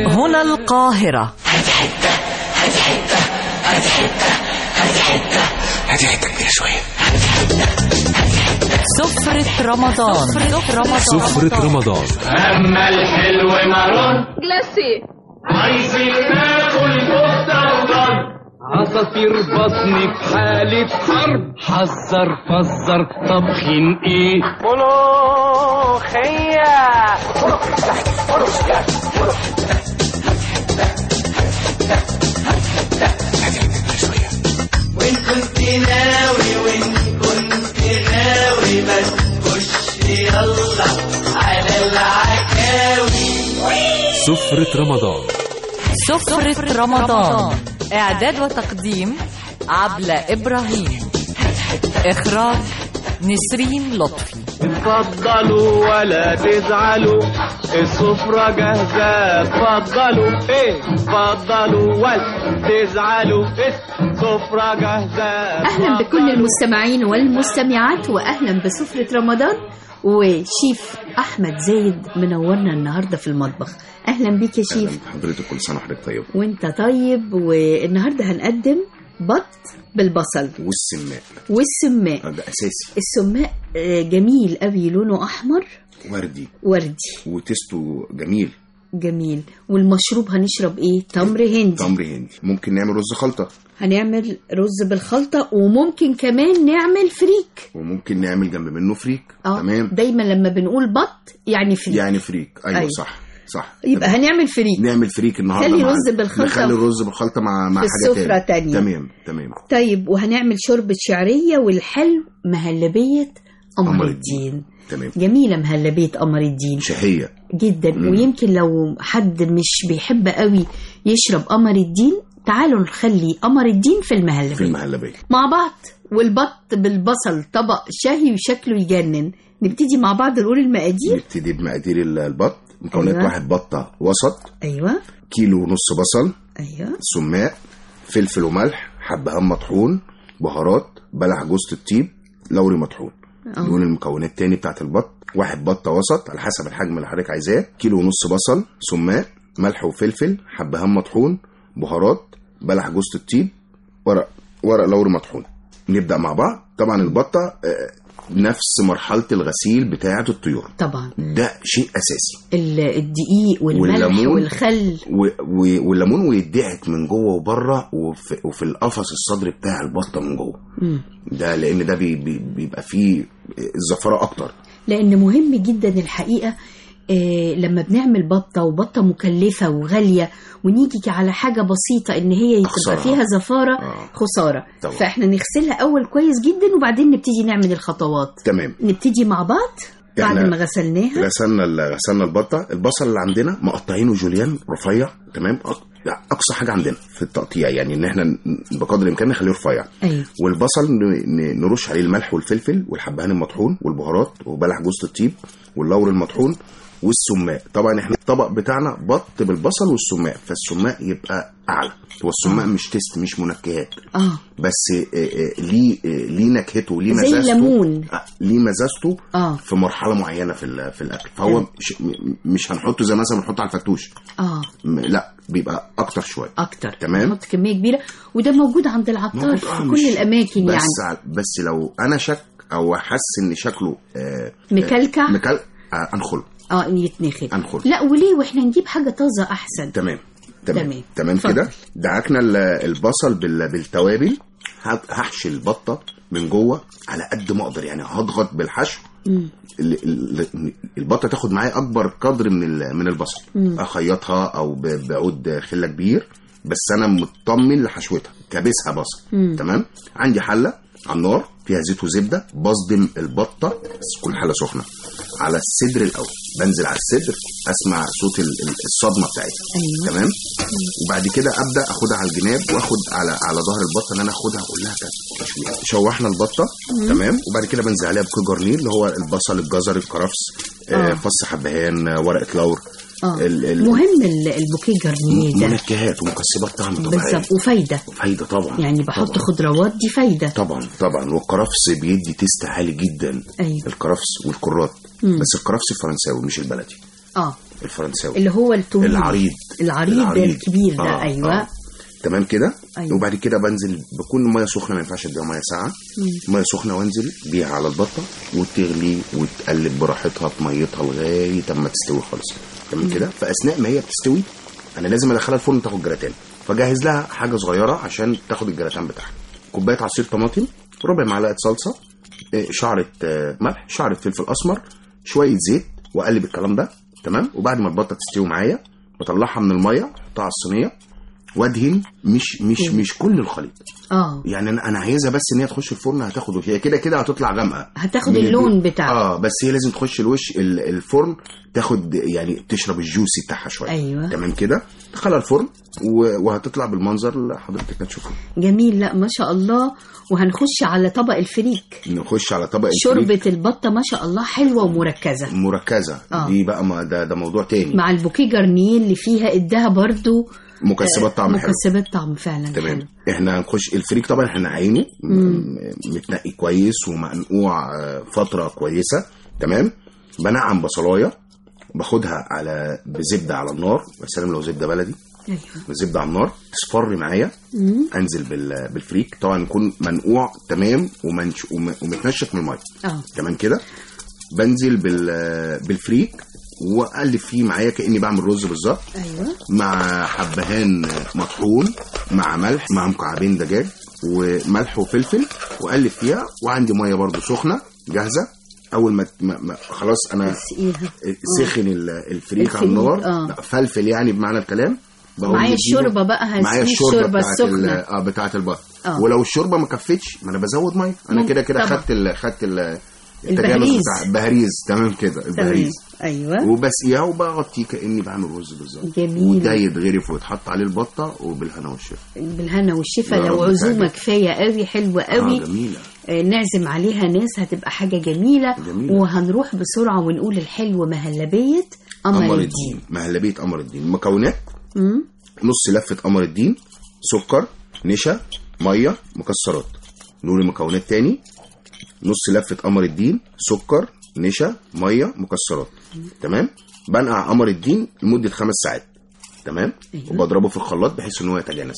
هنا القاهرة هاتي حته كبيره شويه سفرة رمضان سفرة رمضان سفرة رمضان أما الحلو مرون جلاسي عايزين ناكل كفتة وضرب عصافير بطني في حالة حرب حذر فزر طبخين ايه ملوخية وإن كنت ناوي وإن كنت غاوي بس خش يلا على العكاوي سفرة رمضان سفرة رمضان إعداد وتقديم عبلة إبراهيم إخراج نسرين لطفي اتفضلوا ولا تزعلوا السفرة جاهزة اتفضلوا ايه اتفضلوا ولا تزعلوا السفرة جاهزة اهلا بكل المستمعين والمستمعات واهلا بسفرة رمضان وشيف احمد زايد منورنا النهارده في المطبخ اهلا بيك يا شيف حضرتك كل سنه وحضرتك طيب وانت طيب والنهارده هنقدم بط بالبصل والسماء والسماء ده اساسي السماء آه، جميل قوي لونه احمر وردي وردي وتيستو جميل جميل والمشروب هنشرب ايه تمر هندي تمر هندي ممكن نعمل رز خلطه هنعمل رز بالخلطه وممكن كمان نعمل فريك وممكن نعمل جنب منه فريك اه تمام دايما لما بنقول بط يعني فريك يعني فريك ايوه, أيوة. أيوة. صح صح يبقى تمام. هنعمل فريك نعمل فريك النهارده خلي مع- رز بالخلطة نخلي الرز بالخلطه مع مع في حاجه السفرة تانية. تمام تمام طيب وهنعمل شوربة شعرية والحلو مهلبية قمر قمر الدين تمام جميلة مهلبية قمر الدين شهيه جدا مم. ويمكن لو حد مش بيحب قوي يشرب قمر الدين تعالوا نخلي قمر الدين في في المهلبية المهلبيه مع بعض والبط بالبصل طبق شهي وشكله يجنن نبتدي مع بعض نقول المقادير نبتدي بمقادير ال- البط مكونات أيوة. واحد بطه وسط ايوه كيلو ونص بصل ايوه سماق فلفل وملح حبهان مطحون بهارات بلح جوز الطيب لوري مطحون آه. دول المكونات تاني بتاعت البط واحد بطه وسط على حسب الحجم اللي حضرتك عايزاه كيلو ونص بصل سماق ملح وفلفل حبهان مطحون بهارات بلح جوز الطيب ورق ورق لوري مطحون نبدا مع بعض طبعا البطه آه، نفس مرحله الغسيل بتاعه الطيور طبعا ده شيء اساسي ال- الدقيق والملح والليمون. والخل و... و... والليمون ويدعك من جوه وبره وفي... وفي القفص الصدري بتاع البطه من جوه مم. ده لان ده بي... بي... بيبقى فيه الزفره اكتر لان مهم جدا الحقيقه آه لما بنعمل بطه وبطه مكلفه وغاليه ونيجي على حاجه بسيطه ان هي خسارة. تبقى فيها زفاره آه. خساره طبعا. فاحنا نغسلها اول كويس جدا وبعدين نبتدي نعمل الخطوات تمام نبتدي مع بعض بعد إحنا ما غسلناها غسلنا ال... غسلنا البطه البصل اللي عندنا مقطعينه جوليان رفيع تمام أق... لا، اقصى حاجه عندنا في التقطيع يعني ان احنا ن- بقدر الامكان نخليه رفيع ايوه والبصل ن- ن- نرش عليه الملح والفلفل والحبهان المطحون والبهارات وبلح جوز الطيب واللور المطحون والسماق طبعا احنا الطبق بتاعنا بط بالبصل والسماق فالسماق يبقى اعلى هو السماق مش تيست مش منكهات اه بس آه، آه، ليه آه، ليه نكهته ليه زي مزازته الليمون. آه، ليه مزازته اه في مرحله معينه في ال- في الاكل فهو مش, م- مش هنحطه زي مثلا بنحطه على الفتوش اه م- لا بيبقى اكتر شويه اكتر تمام. نحط كميه كبيره وده موجود عند العطار موجود، في آه، كل مش- الاماكن بس يعني ع- بس لو انا شك او حاسس ان شكله آه مكلكع؟ آه، مكل آه انخله اه يتنخل أنخل. لا وليه واحنا نجيب حاجه طازه احسن تمام تمام تمام. تمام اتفضل. كده دعكنا ال- البصل بال- بالتوابل ه- هحشي البطه من جوه على قد ما اقدر يعني هضغط بالحشو ال- ال- البطه تاخد معايا اكبر قدر من ال- من البصل اخيطها او ب- بعود خله كبير بس انا مطمن لحشوتها كابسها بصل تمام عندي حله على النار فيها زيت وزبده بصدم البطه بس تكون حله سخنه على الصدر الاول بنزل على الصدر اسمع صوت ال- ال- الصدمه بتاعتها أيوة. تمام وبعد كده ابدا اخدها على الجناب واخد على على ظهر البطه ان انا اخدها اقول لها تشويح شوحنا البطه تمام وبعد كده بنزل عليها بكل جرنير اللي هو البصل الجزر الكرفس آه. آه. فص حبهان آه، ورقه لور اه ال- ال- مهم ال- البوكيه جرنيه ده منكهات ومكسبات طعم طبيعيه بالظبط وفايده فايده طبعا يعني بحط طبعا. خضروات دي فايده طبعا طبعا والكرفس بيدي تيست عالي جدا أيوة. الكرفس والكرات بس الكرفس الفرنساوي مش البلدي اه الفرنساوي اللي هو الطويل العريض العريض, الكبير ده آه، ايوه آه. تمام كده أيوة. وبعد كده بنزل بكون ميه سخنه ما ينفعش اديها ميه ساقعه ميه سخنه وانزل بيها على البطه وتغلي وتقلب براحتها في ميتها لغايه اما تستوي خالص تمام كده فاثناء ما هي بتستوي انا لازم ادخلها الفرن تاخد جراتان فجهز لها حاجه صغيره عشان تاخد الجراتان بتاعها كوبايه عصير طماطم ربع معلقه صلصه إيه، شعره آه، ملح شعره فلفل اسمر شويه زيت واقلب الكلام ده تمام وبعد ما البطه تستوي معايا بطلعها من الميه احطها على الصينيه وادهن مش مش مش كل الخليط اه يعني انا انا عايزها بس ان هي تخش الفرن هتاخد هي كده كده هتطلع غامقه هتاخد من اللون البي- بتاعها. اه بس هي لازم تخش الوش ال- الفرن تاخد يعني تشرب الجوسي بتاعها شويه أيوة. تمام كده دخلها الفرن و- وهتطلع بالمنظر اللي حضرتك هتشوفه جميل لا ما شاء الله وهنخش على طبق الفريك نخش على طبق الفريك شوربة البطة ما شاء الله حلوة ومركزة مركزه آه. دي بقى ما ده ده موضوع تاني مع البوكيه جرنيه اللي فيها اداها برضو مكسبات طعم حلو مكسبات طعم فعلا تمام حلو احنا هنخش الفريك طبعا احنا عينه م- متنقي كويس ومنقوع آه، فتره كويسه تمام بنعم بصلايه باخدها على بزبده على النار يا سلام لو زبده بلدي ايوه زبده على النار تصفر معايا انزل بال- بالفريك طبعا يكون منقوع تمام ومنش وم- ومتنشف من الميه اه تمام كده بنزل بال بالفريك واقلب فيه معايا كاني بعمل رز بالظبط ايوه مع حبهان مطحون مع ملح مع مكعبين دجاج وملح وفلفل واقلب فيها وعندي ميه برضو سخنه جاهزه اول ما, ما, ما خلاص انا تسقيها سخن ال- الفريك على الفريك، النار آه. فلفل يعني بمعنى الكلام بقوم معايا مديله- الشوربة بقى هسقيه معايا الشوربه الشوربة بتاعت السخنة. ال- اه بتاعت البط آه. ولو الشوربه ما كفتش ما انا بزود ميه انا ممكن كده كده طبعا. خدت ال خدت ال البهريز. التجانس بتاع البهريز تمام كده تمام البهريز ايوه وبسقيها وبغطيه كاني بعمل رز بالظبط جميل. وده يتغرف ويتحط عليه البطه وبالهنا والشفا بالهنا والشفا يا لو رب عزومه يسعدك. كفايه قوي حلوه قوي اه جميله آه، نعزم عليها ناس هتبقى حاجه جميله, جميلة. وهنروح بسرعه ونقول الحلو مهلبيه قمر قمر الدين الدين مهلبيه قمر الدين مكونات مم. نص لفه قمر الدين سكر نشا ميه مكسرات نقول المكونات تاني نص لفه قمر الدين سكر نشا ميه مكسرات تمام بنقع قمر الدين لمده خمس ساعات تمام أيوة. وبضربه في الخلاط بحيث ان هو يتجانس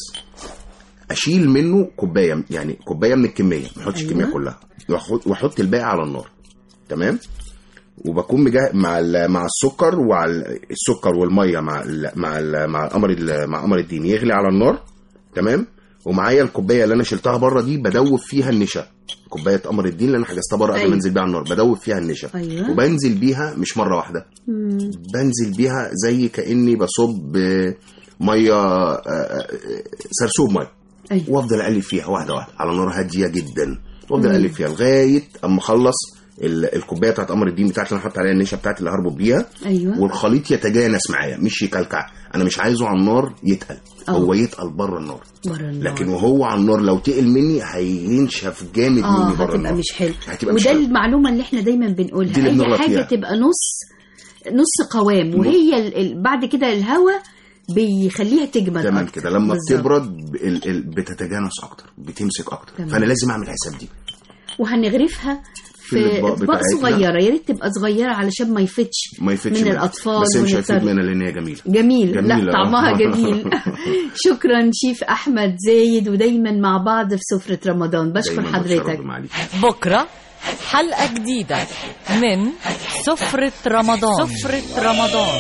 اشيل منه كوبايه يعني كوبايه من الكميه ما احطش أيوة. الكميه كلها وأحط- واحط الباقي على النار تمام وبكون مجه... مع ال... مع السكر وعلى ال- السكر والميه مع ال... مع ال... مع قمر ال... مع قمر الدين يغلي على النار تمام ومعايا الكوبايه اللي انا شلتها بره دي بدوب فيها النشا كوبايه قمر الدين اللي انا حجزتها بره قبل أيوة. ما انزل بيها على النار بدوب فيها النشا أيوة. وبنزل بيها مش مره واحده بنزل بيها زي كاني بصب آه، ميه آه، آه، سرسوب ميه أيوة. وافضل اقلب فيها واحده واحده على نار هاديه جدا وافضل اقلب فيها لغايه اما اخلص ال- الكوبايه بتاعت قمر الدين بتاعتي اللي انا حاطط عليها النشا بتاعتي اللي هربط بيها أيوة. والخليط يتجانس معايا مش يكلكع انا مش عايزه على النار يتقل أه. هو يتقل بره النار بره النار. لكن وهو على النار لو تقل مني هينشف جامد اه مني بره هتبقى النار مش حلو هتبقى مش وده حلو. المعلومه اللي احنا دايما بنقولها دي اللي اي بنغلط حاجه فيها. تبقى نص نص قوام وهي ال... ال... بعد كده الهواء بيخليها تجمد تمام أكتر. كده لما بالظبط. بتبرد ب- ال- ال- بتتجانس اكتر بتمسك اكتر تمام. فانا لازم اعمل حساب دي وهنغرفها في في الأطباق اطباق بتاعتنا. صغيره يا ريت تبقى صغيره علشان ما يفتش ما يفتش من منها. الاطفال بس هي مش هيفيد ونضطر- منها لان هي جميله جميل لا جميلة. طعمها جميل شكرا شيف احمد زايد ودايما مع بعض في سفره رمضان بشكر دايماً حضرتك بتشرف بمعاليك. بكرة حلقة جديدة من سفرة رمضان سفرة رمضان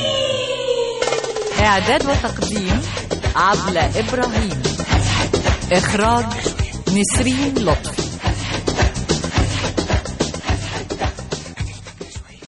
إعداد وتقديم عبلة إبراهيم إخراج نسرين لطفي